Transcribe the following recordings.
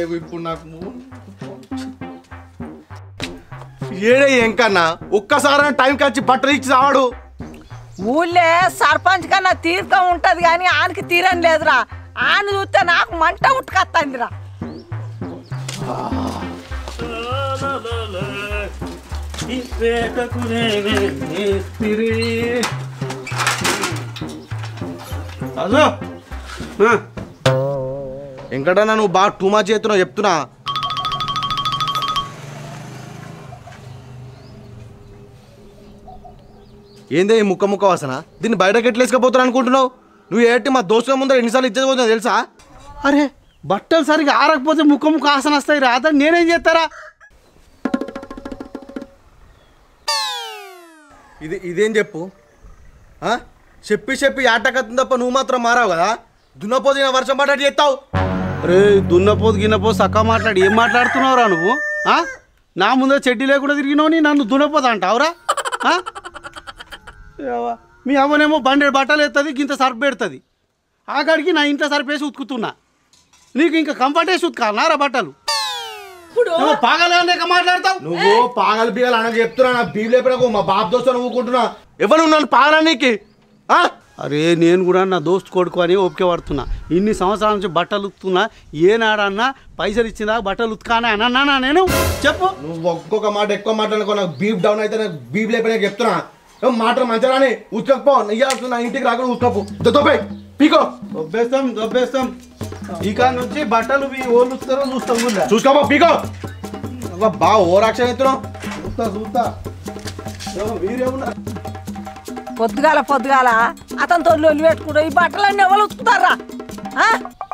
లేవు ఇప్పుడు నాకు ఏడే ఎంకన్నా ఒక్కసారి టైంకి వచ్చి బట్టలు ఇచ్చి రావాడు ఊళ్ళే సర్పంచ్ కన్నా తీర్థం ఉంటది కానీ ఆనికి తీరం లేదురా ఆయన చూస్తే నాకు మంట ఉట్టుకొత్తందిరా అదో వెంకటన్న నువ్వు బాగా టూ మచ్ చేస్తున్నావు చెప్తున్నా ఏందే ఈ ముక్క ముక్క వాసన దీన్ని బయటకి ఎట్లేసుకపోతాను అనుకుంటున్నావు నువ్వు ఏంటి మా దోస్తుల ముందర ఎన్నిసార్లు ఇచ్చేది పోతుందో తెలుసా అరే బట్టలు సరిగా ఆరకపోతే ముక్క ముక్క ఆసన వస్తాయి రా అతను నేనేం చేస్తారా ఇది ఇదేం చెప్పు ఆ? చెప్పి చెప్పి ఆటకత్తుంది తప్ప నువ్వు మాత్రం మారావు కదా దున్నపోదిన వర్షం పడ్డట్టు చేస్తావు అరే దున్నపోతు గిన్నపోతు చక్క మాట్లాడి ఏం మాట్లాడుతున్నావురా నువ్వు ఆ? నా ముందర చెడ్డి లేకుండా తిరిగినావు నన్ను దున్నపోతా అంటావురా ఆ? ఏవ్వ, మీ అవ్వనేమో బండెడు బట్టలు ఎత్తది గింత సర్ఫ్ పెడుతుంది ఆఖడికి నా ఇంట్లో సరిపేసి ఉతుకుతున్నా నీకు ఇంకా కంఫర్ట్ వేసి ఉతకాలనారా బట్టలు ఏమో పాగలే మాట్లాడతావు నువ్వు పాగలు బీగలు అనగా చెప్తున్నా నా బీబీ లేపినకు మా బాబు దోస్తు ఊకుంటున్నా ఎవరు ఉన్నాను పాగలా నీకు ఆ? అరే నేను కూడా నా దోస్తు కొడుకు అని ఓపిక పడుతున్నా ఇన్ని సంవత్సరాల నుంచి బట్టలు ఉతుకుతున్నా ఏనాడన్నా పైసలు ఇచ్చిందా బట్టలు ఉతకానా అని అన్నానా నేను చెప్పు నువ్వు ఒక్కొక్క మాట ఎక్కువ మాట్లాడుకో నాకు బీప్ డౌన్ అయితే నాకు బీబీ లేపినా చెప్తున్నా ఏం మాటలు మంచిగా రాని ఉతకపో నెయ్యాల్సిన నా ఇంటికి రాకుండా ఉతకపో దొబ్బై పీకో దొబ్బేస్తాం దొబ్బేస్తాం ఇక నుంచి బట్టలు మీ ఓళ్ళు ఉతుకుతారో చూస్తాం కూడా చూసుకోపో పీకో అబ్బా, బాగా ఓ రాక్షణ ఎత్తున్నావు చూస్తా చూస్తా ఏమో మీరేమన్నా పొద్దుగాల పొద్దుగాల అతనితో లొల్లి పెట్టుకుంటూ ఈ బట్టలన్నీ ఎవరు ఉతుకుతారా ఆ?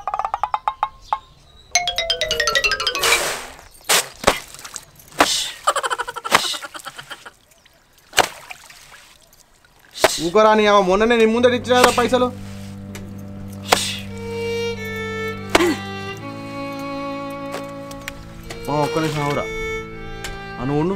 ఊకరాని అవ మొన్ననే నీ ముందర ఇచ్చిన కదా పైసలు ఆ, ఒక్క నిమిషం అవురా అను ఉండు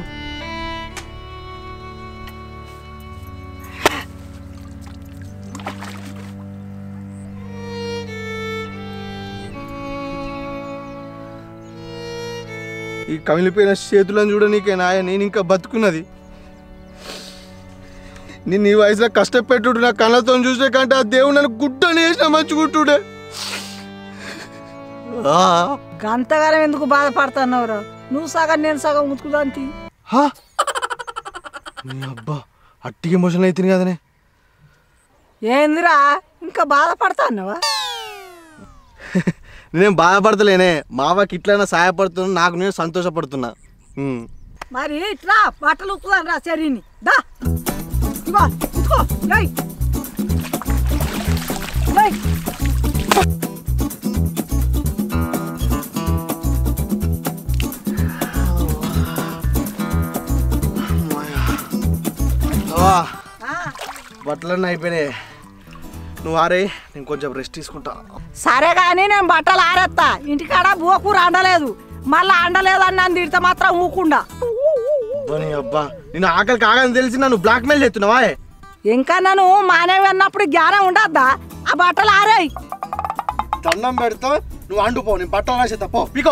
ఈ కమిలిపోయిన చేతులను చూడ నీకే నాయ నేను ఇంకా బతుకున్నది నేను ఈ వయసులో కష్టపెట్టుడు నా కళ్ళతో చూసే కంటే ఆ దేవుడు నన్ను గుడ్డని వేసిన మంచుకుంటుడే గంతగానం ఎందుకు బాధపడుతున్నావురా నువ్వు సగం నేను సగం ఉతుకుదాంతి నీ అబ్బా అట్టి ఎమోషన్ అవుతుంది కదనే ఏందిరా ఇంకా బాధపడుతున్నావా నేనేం బాధపడతలేనే మావకి ఇట్లైనా సహాయపడుతున్నా నాకు నేను సంతోషపడుతున్నా ఉమ్. మరి ఇట్లా బట్టలు ఉతుకుదాను రా శరీని దా ఇగో ఉతుకో లేయ్ లేయ్ అవ్వా, ఆ, బట్టలన్నీ అయిపోయినాయి నువ్వు ఆరే నేను కొంచెం రెస్ట్ తీసుకుంటా సరే కానీ నేను బట్టలు ఆరేస్తా ఇంటికాడ బోకూర అండలేదు మళ్ళా అండలేదు అని నన్ను తిడితే మాత్రం ఊకుండా పోనీ అబ్బా నేను ఆకలి కాగని తెలిసి నన్ను బ్లాక్ మెయిల్ చేస్తున్నావా ఇంకా నన్ను మానేవి అన్నప్పుడు జ్ఞానం ఉండద్దా ఆ బట్టలు ఆరేయ్ దండం పెడతా నువ్వు అండుపో నేను బట్టలు రాసేస్తా పో పీకో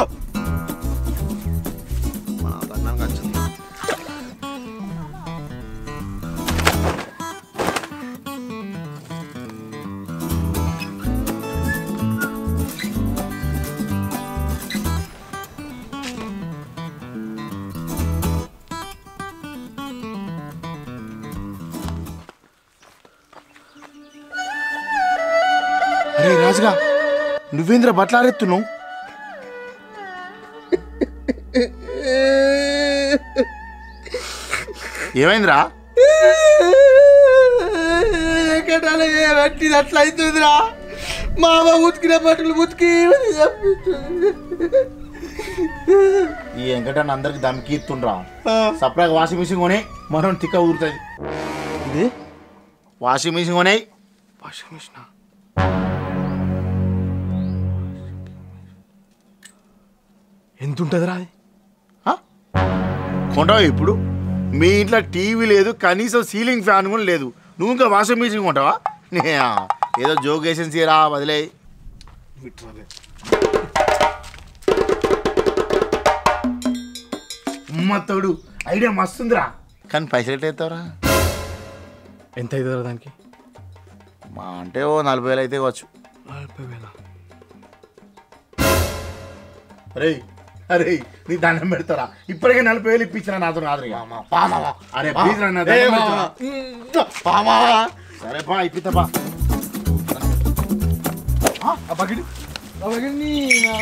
మన దండం వచ్చింది అరే రాజుగా నువ్వేంద్ర బట్టలారెత్తున్నావు ఏమైందిరా ఎక్కడాలి పట్టింది అట్లా అవుతుందిరా మా అమ్మ ఉతికిన బట్టలు ఉతికి ఈ వెంకటన్న అందరికి దమ్కి ఇస్తుండ్రా సపరేట్ వాషింగ్ మిషన్ కొని మనం తిక్క ఊరుతుంది ఇది వాషింగ్ మిషన్ కొనే వాషింగ్ మిషన్ ఎంత ఉంటుందిరా అది కొంటావు ఇప్పుడు మీ ఇంట్లో టీవీ లేదు కనీసం సీలింగ్ ఫ్యాన్ కూడా లేదు నువ్వు ఇంకా వాషింగ్ మిషన్ కొంటావా నే, ఏదో జోక్ వేసేసి రా వదిలే అమ్మ తోడు ఐడియా మస్తుందిరా కానీ పైసలు ఎట్లా అవుతావురా ఎంత అవుతుందా దానికి మా అంటే ఓ నలభై వేలు అయితే కావచ్చు నలభై వేల అరే అరే నీ దండం పెడతారా ఇప్పటికే నలభై వేలు ఇప్పించిన నాతో రాదు అరే ప్లీజ్ రా, నా దండం పెడతారా? సరే బా ఇప్పిస్తా బా ఆ బకెట్ ఆ బకెట్ నీ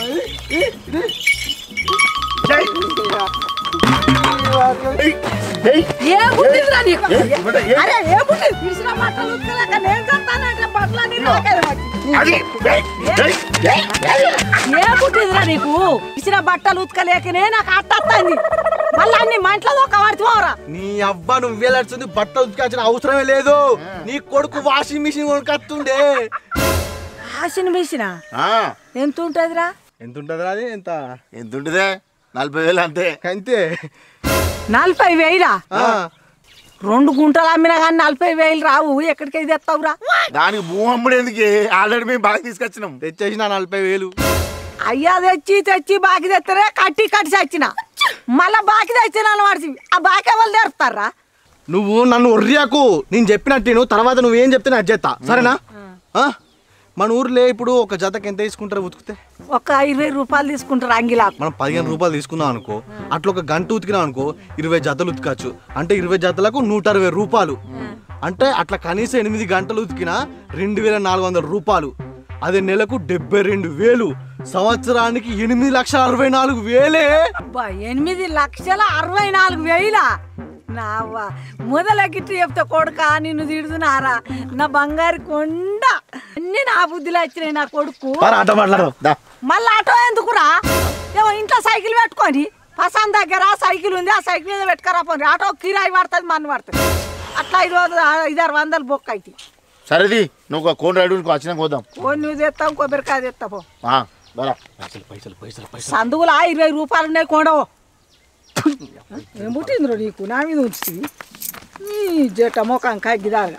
ఏ పుట్టిందిరా నీకు ఏయ్, ఇవ్వడా, ఏయ్. అరే ఏ పుట్టింది పిలిచిన బట్టలు ఉతకలేక నేను చెప్తానంటే బట్టలన్నీ నాకే వచ్చి. అది ఏయ్, ఏయ్, ఏయ్, ఏయ్. ఏ పుట్టిందిరా నీకు ఇచ్చిన బట్టలు ఉతకలేకనే నాకు అట్టొస్తుంది మళ్ళీ అన్ని మా ఇంట్లో ఒక పడుతున్నావురా నీ అబ్బా నువ్వు వేలాడుతుంది బట్టలు ఉతికాల్సిన అవసరమే లేదు నీ కొడుకు వాషింగ్ మిషన్ కొనుకొస్తుండే ఆసిన మిషన్ ఆ, ఎంత ఉంటుందిరా ఎంత ఉంటుంది అది ఎంత ఎంత ఉంటుందే నలభై వేలు అంతే అంతే నలభై వేలా ఆ, రెండు గుంటలు అమ్మినా కానీ నలభై వేలు రావు ఎక్కడికి తెస్తావురా దానికి భూ అమ్ముడు ఎందుకు ఆల్రెడీ మేము బాగా తీసుకొచ్చినాం తెచ్చేసిన నలభై వేలు అయ్యా తెచ్చి తెచ్చి బాకి తెస్తారే కట్టి కట్టి చచ్చిన మళ్ళా బాకి తెచ్చిన మనిషి ఆ బాకి ఎవరు తెరుస్తారా నువ్వు నన్ను ఒర్రియాకు నేను చెప్పినట్టు నువ్వు తర్వాత నువ్వేం చెప్తే నాకు చేస్తా సరేనా ఆ? మన ఊర్లో ఇప్పుడు ఒక జతకి ఎంత తీసుకుంటారు ఉతికితే ఒక ఇరవై రూపాయలు తీసుకుంటారు అంగిలాకు మనం పదిహేను రూపాయలు తీసుకున్నాం అనుకో అట్లా ఒక గంట ఉతికినాం అనుకో ఇరవై జతలు ఉతికచ్చు అంటే ఇరవై జతలకు నూట అరవై రూపాయలు అంటే అట్లా కనీసం ఎనిమిది గంటలు ఉతికినా రెండు వేల నాలుగు వందల రూపాయలు అదే నెలకు డెబ్బై రెండు వేలు సంవత్సరానికి ఎనిమిది లక్షల అరవై నాలుగు వేలే అబ్బా ఎనిమిది లక్షల అరవై నాలుగు వేల నావా మొదలెక్కిట్టు చెప్తే కొడుక నిన్ను తిడుతున్నారా నా బంగారు కొండ అన్ని నా బుద్ధిలో వచ్చినాయి నా కొడుకు ఆట మాట్లాడు దా మళ్ళీ ఆటో ఎందుకురా ఏమో ఇంట్లో సైకిల్ పెట్టుకొని పసంద్ దగ్గర సైకిల్ ఉంది ఆ సైకిల్ మీద పెట్టుకరా పోనీ ఆటో కిరాయి పడుతుంది మన పడుతుంది అట్లా ఐదు వందలు ఐదారు వందలు బొక్క అయితే సరేది నువ్వు ఒక కోన్ రైడ్ వచ్చినాక పోదాం ఓ నువ్వు తెస్తాం కొబ్బరికాయ తెస్తా పో ఆ, బరా సందుగులా ఇరవై రూపాయలు ఉన్నాయి కొండవు ఏం పుట్టిందిరో నీకు నా మీద ఉంచుతుంది నీ జట మొఖం కగ్గిదారుగా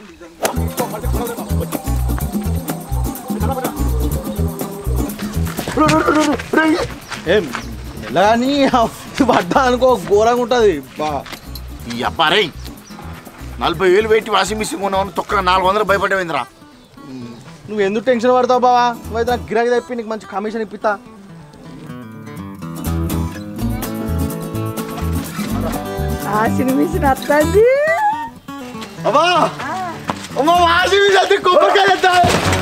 ఏం ఎలా అని పడ్డా అనుకో ఘోరంగా ఉంటుంది బా ఈ అబ్బారే నలభై వేలు పెట్టి వాషింగ్ మిషన్ కొన్నామని తొక్క నాలుగు వందలు భయపడేవిందిరా నువ్వు ఎందుకు టెన్షన్ పడతావు బావా నువ్వైతే నాకు గిరాకీ తెప్పి నీకు మంచి కమిషన్ ఇప్పిస్తా ఆసిన మిషన్ వస్తుంది అమ్మా అమ్మా వాషింగ్ మిషన్ అయితే కొబ్బరికాయ తెస్తా.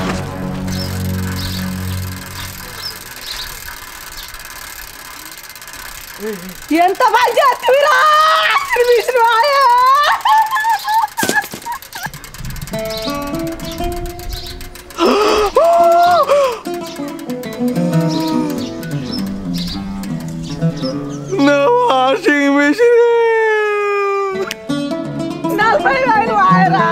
ఎంత బాగా చేస్తువిరా ఆసిన మిషన్ వాయా. నా వాషింగ్ మిషన్ నలభై వేలు వాయరా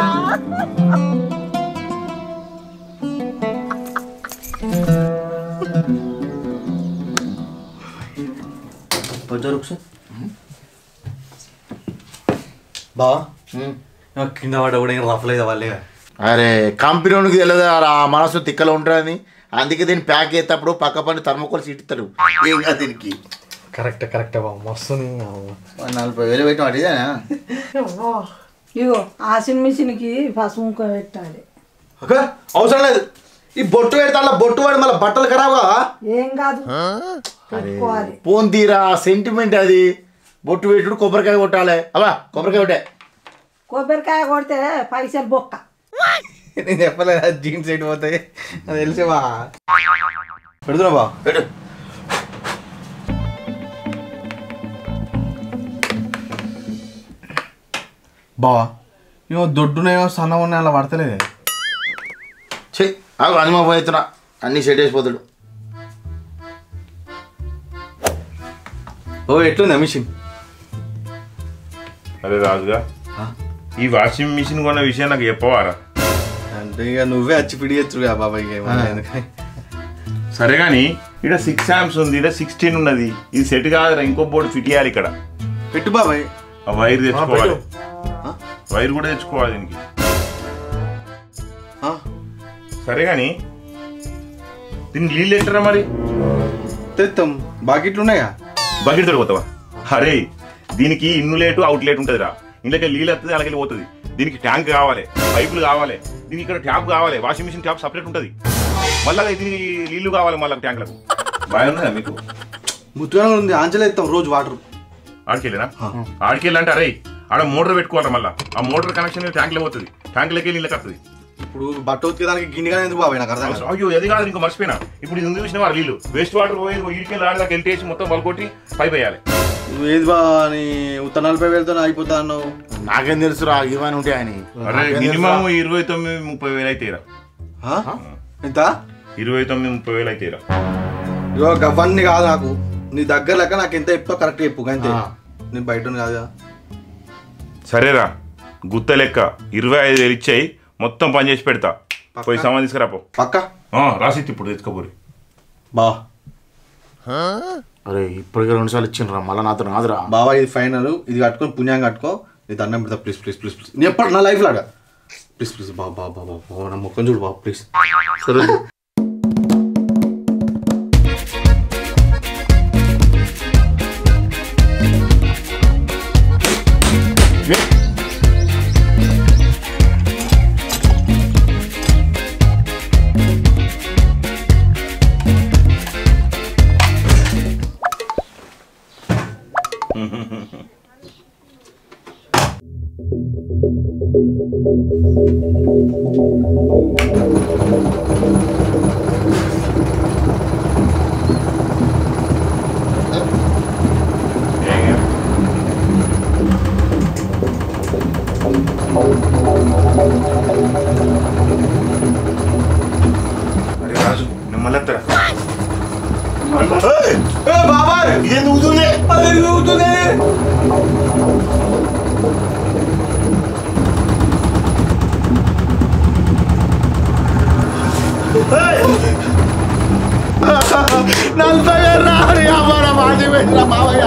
బావా కింద పడ్డ కూడా ఏం రఫలేదు వాళ్ళే అరే కంపెనీకి తెలియదు రా మనసు తిక్కలో ఉంటుంది అందుకే దీన్ని ప్యాక్ చేసేటప్పుడు పక్క పని థర్మోకోల్ సీట్ ఇస్తారు ఏం కాదు దీనికి కరెక్ట్ కరెక్ట్ బావ మస్తుంది నలభై వేలు పెట్టిన అడిగానా ఇగో ఆసిన మిషన్కి పసుపు కుంకుమ పెట్టాలి అక్క అవసరం లేదు ఈ బొట్టు పెడతా అలా బొట్టు పడి మళ్ళీ బట్టలు ఖరాబ్ కావా ఏం కాదు పెట్టుకోవాలి పోన్ తీరా సెంటిమెంట్ అది బొట్టు పెట్టుడు కొబ్బరికాయ కొట్టాలి అబ్బా కొబ్బరికాయ కొట్టే కొబ్బరికాయ కొడితే పైసలు బొక్క నేను చెప్పలేదు జీన్స్ ఎటు పోతాయి అది తెలిసే బా పెడుతున్నా బా పెట్టు బావా ఏమో దొడ్డునేమో సన్నగా ఉన్నాయి అలా పడతలేదు చెయ్యి ఆగు అనిమా పోతున్నా అన్ని సెట్ చేసిపోతాడు ఓ ఎట్లుందా మిషన్ అరే రాజుగా ఈ వాషింగ్ మిషన్ కొన్న విషయం నాకు చెప్పవారా అంటే ఇక నువ్వే వచ్చి పిడిగెచ్చు కదా బాబాయ్ ఇక ఏమన్నా ఎందుకని సరే కానీ ఇక్కడ సిక్స్ శామ్స్ ఉంది ఇక్కడ సిక్స్టీన్ ఉన్నది ఇది సెట్ కాదురా ఇంకో బోర్డు ఫిట్ చేయాలి ఇక్కడ పెట్టు బాబాయ్ ఆ వైర్ తెచ్చుకోవాలి ఆ? వైర్ కూడా తెచ్చుకోవాలి దీనికి ఆ, సరే కానీ దీనికి నీళ్ళు ఎట్టరా మరి తెస్తాం బాకెట్లు ఉన్నాయా బకెట్ దొరుకుతావా అరే దీనికి ఇన్నులేటు అవుట్లెట్ ఉంటుంది రా ఇంట్లోకి నీళ్ళు వస్తుంది అలాగే పోతుంది దీనికి ట్యాంక్ కావాలి పైపులు కావాలి దీనికి ఇక్కడ ట్యాప్ కావాలి వాషింగ్ మిషన్ ట్యాప్ సపరేట్ ఉంటుంది మళ్ళీ దీనికి నీళ్లు కావాలి మళ్ళీ ట్యాంకులకు బాగా ఉన్నదా మీకు ముత్తుగా ఉంది ఆంచలే ఇస్తాం రోజు వాటర్ ఆడికెళ్ళినా ఆడికెళ్ళి అంటే అరే ఆడ మోటార్ పెట్టుకోవాలి మళ్ళీ ఆ మోటార్ కనెక్షన్ ట్యాంకులో పోతుంది ట్యాంకులకి నీళ్ళకి వస్తుంది ఇప్పుడు బట్ట ఉతికేదానికి గిన్నెగా ఎందుకు బాబాయ్ నాకు అర్థం కాదు. అయ్యో అది కాదు ఇంకా మర్చిపోయినా ఇప్పుడు ఇది ఉంది చూసిన వారు నీళ్ళు వేస్ట్ వాటర్ పోయి ఇడికెళ్ళి ఆడదాకా వెళ్ళేసి మొత్తం వలకొట్టి పైప్ వేయాలి నువ్వు ఏది బా నీ ఉత్త నలభై వేలతో అయిపోతా అన్నావు నాకేం తెలుసురా ఇవన్నీ ఉంటాయని అరే నాకేం మినిమం తెలుసురా? ఇరవై తొమ్మిది ముప్పై వేలు అయితే ఆ? ఎంత ఇరవై తొమ్మిది ముప్పై వేలు అయితే ఇగో గవ్వన్నీ కాదు నాకు నీ దగ్గర లెక్క నాకు ఎంత చెప్తావు కరెక్ట్ చెప్పు అంతే ఆ. నేను బయట ఉంది కాదుగా సరేరా గుత్త లెక్క ఇరవై ఐదు వేలు ఇచ్చాయి మొత్తం పని చేసి పెడతా పోయి సామాన్ తీసుకురాపో పక్క రాసి ఇప్పుడు తెచ్చుకోపోరి బా అరే ఇప్పటికే రెండు సార్లు ఇచ్చిండ్రా మళ్ళీ నాతో రాదురా బాబా ఇది ఫైనల్ ఇది కట్టుకొని పుణ్యం కట్టుకో నీ దండం పెడతా ప్లీజ్ ప్లీజ్ ప్లీజ్ ప్లీజ్ నేను ఎప్పుడు నా లైఫ్ లాగా ప్లీజ్ ప్లీజ్ బాబా బాబా బాబా నా ముఖం చూడు బాబా ప్లీజ్ సరే అరే రాజు నేను మళ్ళీ వస్తారా? బాబా ఇదేం ఊగుతుంది? అదే ఊగుతుంది నలభై వేలు రాని అమ్మారా మాజీ పెట్టిన మావయ్య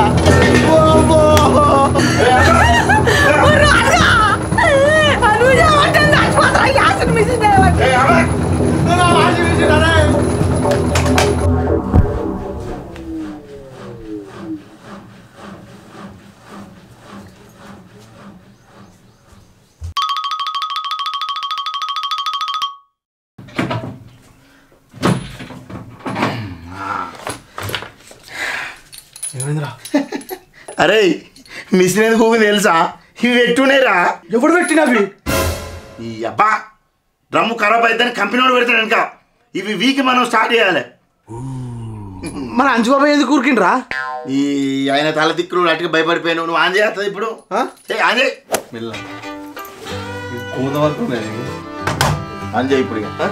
ఏమైందిరా అరే మిషన్ ఎందుకు ఊగింది తెలుసా ఇవి ఎట్టునేరా ఎప్పుడు పెట్టినవి ఈ అబ్బా డ్రమ్ము ఖరాబ్ అయితే కంపెనీ వాడు పెడతాడు వెనక ఇవి వీక్ మనం స్టార్ట్ చేయాలి మన అంచు బాబాయ్ ఎందుకు ఊరికిండ్రా ఈ ఆయన తల తిక్కులు అట్టుగా భయపడిపోయాను నువ్వు ఆన్ చేస్తుంది ఇప్పుడు ఆ? ఏయ్, ఆన్ చేయి మెల్ల కూత వరకు ఉన్నది. ఆన్ చేయి ఇప్పుడు ఇక. ఆ?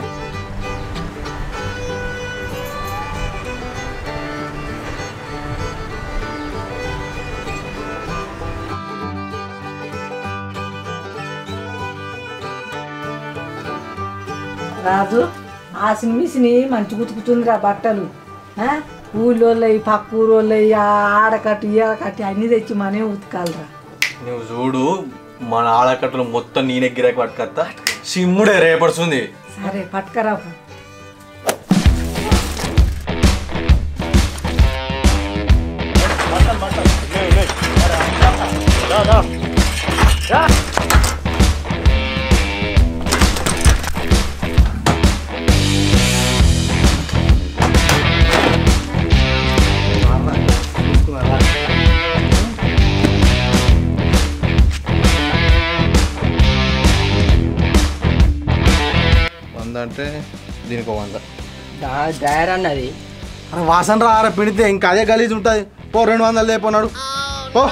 రాజు ఆ సిమ్మిసిని మంచి గుతుకుతుందిరా బట్టలు ఆ? ఊళ్ళోళ్ళయి పక్క ఊరోళ్ళయి ఆ ఆడకట్టు ఈ ఆడకట్టు అన్నీ తెచ్చి మనే ఉతకాలిరా నువ్వు చూడు మన ఆడకట్టలు మొత్తం నేనే గిరాకి పట్టుకత్తా సిమ్ముడే రేపడుతుంది సరే పట్టుకరా వంద అంటే దీనికి ఒక వంద డ్రైవర్ అన్నది అరే వాసన రా అరే పిడితే ఇంకా అదే గలీజ్ ఉంటుంది పో రెండు వందలు లేపోన్నాడు పో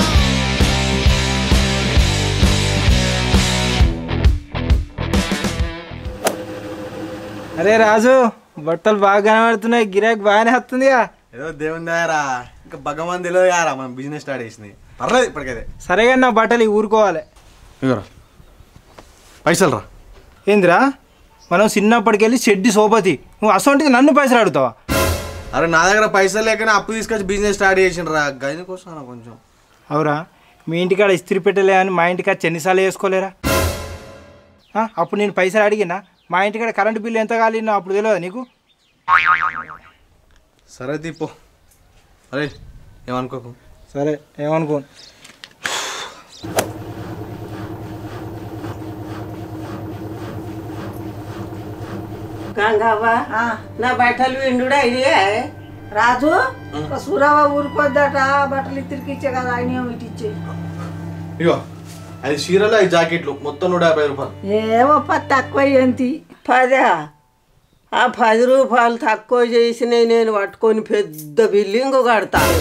అరే రాజు బట్టలు బాగా కనబడుతున్నాయి గిరాక్ బాగానే వస్తుందిగా ఏదో దేవుని దారా ఇంకా భగవాన్ తెలియదు యారా మనం బిజినెస్ స్టార్ట్ చేసింది పర్లేదు ఇప్పటికైతే సరేగా నా బట్టలు ఇవి ఊరుకోవాలి ఇగోరా పైసలు రా ఏందిరా మనం చిన్నప్పటికెళ్ళి షెడ్డి సోపతి నువ్వు అసొంటిది నన్ను పైసలు అడుగుతావా అరే నా దగ్గర పైసలు లేకనే అప్పు తీసుకొచ్చి బిజినెస్ స్టార్ట్ చేసిండ్రా గైన కోసం అన్న కొంచెం అవురా మీ ఇంటికాడ ఇస్త్రీ పెట్టలే అని మా ఇంటికాడ చెన్నిసార్లు వేసుకోలేరా ఆ, అప్పుడు నేను పైసలు అడిగినా మా ఇంటికాడ కరెంటు బిల్లు ఎంత కాలినా అప్పుడు తెలియదా నీకు సరే తీపో అరే ఏమనుకోకు సరే ఏమనుకో గంగవ్వ ఆ, నా బట్టలు విండుడా ఇదే రాజు ఒక సూరావ ఊరుకోద్దట బట్టలు ఇద్దరికి ఇచ్చే కదా ఆయన ఇటు ఇచ్చే ఇగో ఐదు చీరలు ఐదు జాకెట్లు మొత్తం నూట యాభై రూపాయలు ఏవో పది తక్కువ ఏంటి పదా ఆ పది రూపాయలు తక్కువ చేసినవి నేను పట్టుకొని పెద్ద బిల్డింగ్ కడతాను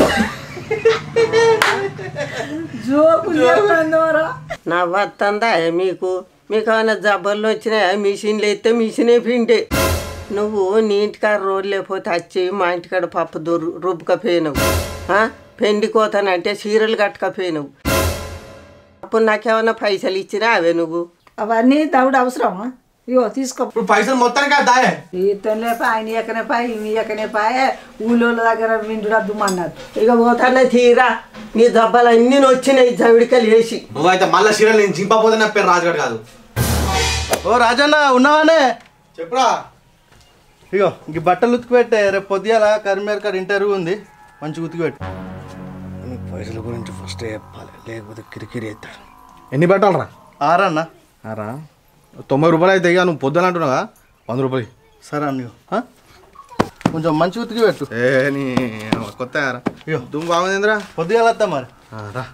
జోకు చెప్పందోరా నవ్వత్తందా మీకు మీకు ఏమైనా జబ్బర్లు వచ్చినాయా మిషన్లు ఎత్తే మిషనే పిండే నువ్వు నీ ఇంటికాడ రోడ్లు లేకపోతే వచ్చి మా ఇంటికాడ పప్పు దొరు రుబ్బకపోయినావు ఆ? పెండి కోతనంటే చీరలు కట్టకపోయినావు అప్పుడు నాకేమన్నా పైసలు ఇచ్చినా అవే నువ్వు అవన్నీ దౌడు అవసరమా ఇగో తీసుకో ఇప్పుడు పైసలు మొత్తానికి దాయే ఈతనే లేపా ఆయన ఎక్కనే పాయ ఈమె ఎక్కనే పాయ ఊళ్ళోళ్ళ దగ్గర విండుడా దుమ్మన్నారు ఇక పోతానే తీరా నీ దెబ్బలన్నీ వచ్చినాయి జవిడికలు వేసి నువ్వైతే మళ్ళీ చీరలు నేను చింపపోతే నా పేరు రాజుగాడు కాదు ఓ రాజన్న ఉన్నావానే చెప్పురా ఇగో ఇంక బట్టలు ఉతికిపెట్టే రేపు పొద్దుగాల కరీంనగర్ కాడ ఇంటర్వ్యూ ఉంది మంచిగా ఉతికిపెట్టు పైసల గురించి ఫస్ట్ చెప్పాలి లేకపోతే కిరికిరి అవుతాడు ఎన్ని బట్టాలు రా ఆరన్న రా తొంభై రూపాయలు అయితే ఇక నువ్వు పొద్దున అంటున్నావా వంద రూపాయలు సరే అన్న ఇగో. ఆ? కొంచెం మంచి ఉతికిపెట్టు ఏ నీ కొత్త రా ఇగో దుమ్ము బాగుందిరా పొద్దుగాల వస్తా మరి రా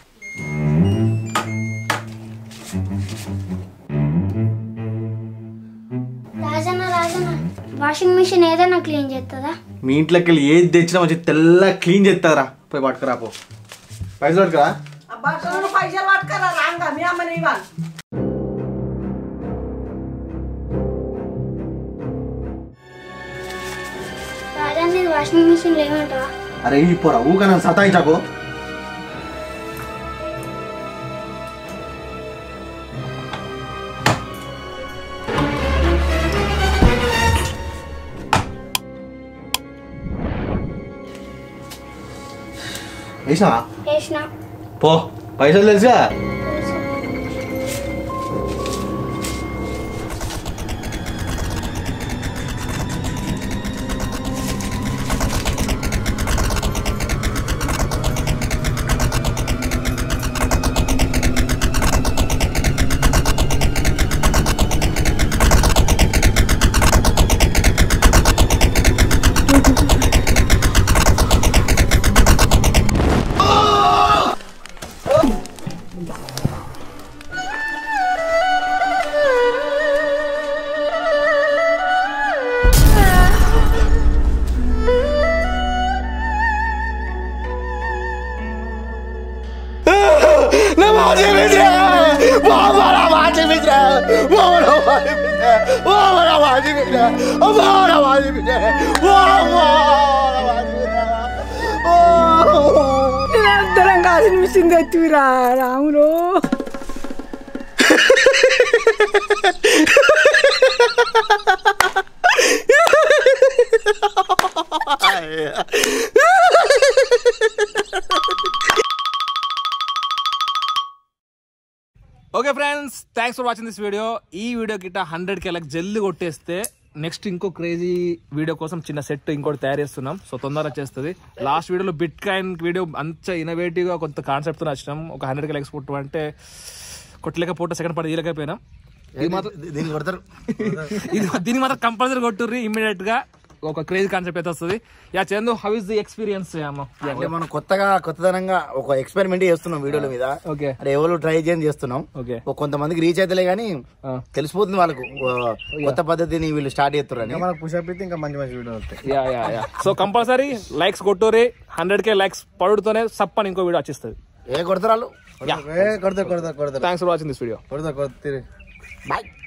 రాజన్న రాజన్న వాషింగ్ మిషన్ ఏదైనా క్లీన్ చేస్తుందా మీ ఇంట్లోకి వెళ్ళి ఏది తెచ్చినా మంచి తెల్ల క్లీన్ చేస్తారా పోయి పట్టుకురా పో పైసలు పట్టుకురా ఆ బట్టలు పైసలు పట్టుకరా రాంగా మీ అమ్మని ఇవ్వాలి రాజన్న ఇది వాషింగ్ మిషన్ లేమంటావా అరే ఈ పోరా ఊక నన్ను సతాయించాకు వేసినా వేసిన పో పైసలు తెలుసుగా నిరంతరం కాసిన మిషన్ తెచ్చివిరా Ramulu okay friends thanks for watching this video ఈ వీడియో గిట్ట హండ్రెడ్ కి లైక్ జల్ది కొట్టేస్తే నెక్స్ట్ ఇంకో క్రేజీ వీడియో కోసం చిన్న సెట్ ఇంకోటి తయారు చేస్తున్నాం సో తొందరగా చేస్తుంది లాస్ట్ వీడియోలో బిట్ కాయిన్ వీడియో అంత ఇన్నోవేటివ్ గా కొంత కాన్సెప్ట్ తో నచ్చినాం ఒక హండ్రెడ్ కి లైక్స్ కొట్టు అంటే కొట్టలేకపోతే సెకండ్ పార్ట్ తీయలేకపోయినాం ఇది మాత్రం దీన్ని కొడతారు ఇది దీన్ని మాత్రం కంపల్సరీ కొట్టుర్రి ఇమ్మీడియట్ గా ఒక క్రేజీ కాన్సెప్ట్ అయితే వస్తుంది yeah Chandu how is the experience అమ్మ అంటే మనం కొత్తగా కొత్తదనంగా ఒక ఎక్స్పెరిమెంట్ చేస్తున్నాం వీడియోల మీద ఓకే అరే ఎవరు ట్రై చేయని చేస్తున్నాం ఓకే ఒక కొంతమందికి రీచ్ అయితే కానీ తెలిసిపోతుంది వాళ్ళకు ఓ, కొత్త పద్ధతిని వీళ్ళు స్టార్ట్ చేస్తున్నారని మనకు పుషప్ అయితే ఇంకా మంచి మంచి వీడియో వస్తాయి yeah yeah yeah so compulsory likes కొట్టుర్రి హండ్రెడ్ కే లైక్స్ పడుతూనే సప్పని ఇంకో వీడియో వచ్చేస్తుంది ఏ కొడతారు వాళ్ళు యా ఏ కొడతారు కొడతారు కొడతారు thanks for watching this video కొడతారు కొడతారు బాయ్